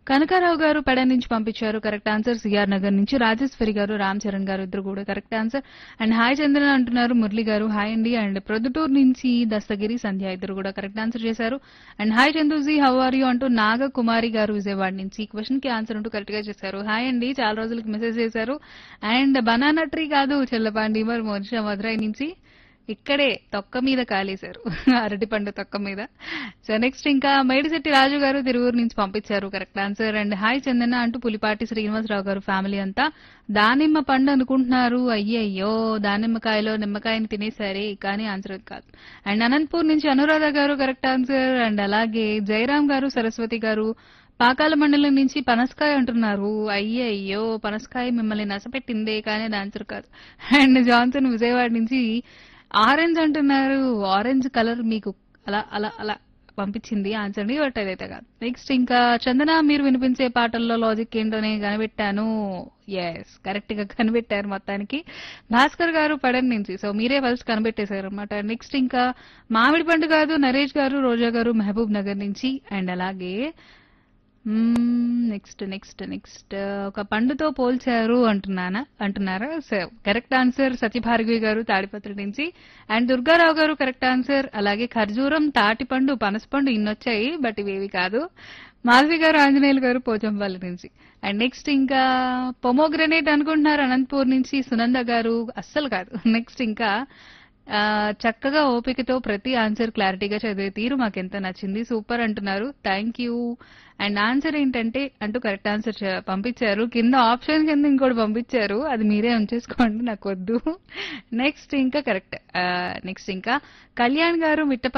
కనకారావు గారు పెడ నుంచి పంపించారు కరెక్ట్ ఆన్సర్ సిఆర్ నగర్ నుంచి రాజేశ్వరి గారు రామ్ చరణ్ గారు ఇద్దరు కూడా correct answer and hi Chandran అంటున్నారు మురళి గారు హాయ్ అండి అండ్ ప్రొద్దుటూరు నుంచి దస్తగిరి సంధ్య ఇద్దరు కూడా కరెక్ట్ ఆన్సర్ చేశారు and hi Chandruji how are you అంటూ నాగ కుమారి గారు విజయవాడ నుంచి ఈ క్వశ్చన్ కి ఆన్సర్ అంటూ కరెక్ట్ గా చేశారు హాయ్ అండి చాలా రోజులకి మెసేజ్ చేశారు అండ్ బనానా ట్రీ కాదు చెల్లపాండి మరి మోనిషా మధురై నుంచి ఇక్కడే తొక్క మీద కాలేశారు అరటిపండు తొక్క మీద సో నెక్స్ట్ ఇంకా మేడిశెట్టి రాజు గారు తిరువురు నుంచి పంపించారు correct answer and hi Chandana అంటూ పులిపాటి శ్రీనివాసరావు గారు ఫ్యామిలీ అంతా దానిమ్మ పండు అనుకుంటున్నారు అయ్యయ్యో దానిమ్మకాయలో నిమ్మకాయని తినేసరే కానీ ఆన్సర్ కాదు అండ్ అనంతపూర్ నుంచి అనురాధ గారు కరెక్ట్ ఆన్సర్ అండ్ అలాగే జయరాం గారు సరస్వతి గారు పాకాల మండలం నుంచి పనసకాయ అంటున్నారు అయ్యయ్యో పనసకాయ మిమ్మల్ని నసపెట్టిందే కానీ అది ఆన్సర్ కాదు అండ్ జాన్సన్ విజయవాడ నుంచి ఆరెంజ్ అంటున్నారు ఆరెంజ్ కలర్ మీకు అలా అలా అలా పంపించింది ఆన్సర్ ని బట్ అదైతే కాదు నెక్స్ట్ ఇంకా చందన మీరు వినిపించే పాటల్లో లాజిక్ ఏంటోనే కనిపెట్టాను ఎస్ కరెక్ట్ గా కనిపెట్టారు మొత్తానికి భాస్కర్ గారు పడన్ నుంచి సో మీరే ఫస్ట్ కనిపెట్టేశారు అనమాట నెక్స్ట్ ఇంకా మామిడి పండు కాదు నరేష్ గారు రోజా గారు మహబూబ్ నగర్ నుంచి అండ్ అలాగే నెక్స్ట్ నెక్స్ట్ నెక్స్ట్ ఒక పండుతో పోల్చారు అంటున్నానా అంటున్నారా సో కరెక్ట్ ఆన్సర్ సత్యభార్గవి గారు తాడిపత్రి నుంచి అండ్ దుర్గారావు గారు కరెక్ట్ ఆన్సర్ అలాగే ఖర్జూరం తాటిపండు పనసపండు ఇన్నొచ్చాయి బట్ ఇవేవి కాదు మాధవి గారు ఆంజనేయులు గారు పోచంపల్లి నుంచి అండ్ నెక్స్ట్ ఇంకా పొమోగ్రనేట్ అనుకుంటున్నారు అనంతపూర్ నుంచి సునంద గారు అస్సలు కాదు నెక్స్ట్ ఇంకా ఆ, చక్కగా ఓపికతో ప్రతి ఆన్సర్ క్లారిటీగా చదివే తీరు మాకెంత నచ్చింది సూపర్ అంటున్నారు థ్యాంక్ యూ అండ్ ఆన్సర్ ఏంటంటే అంటూ కరెక్ట్ ఆన్సర్ చ- పంపించారు కింద ఆప్షన్ కింద ఇంకోటి పంపించారు అది మీరే ఉంచేసుకోండి నాకు వద్దు నెక్స్ట్ ఇంకా కరెక్ట్ నెక్స్ట్ ఇంకా కళ్యాణ్ గారు మిట్ట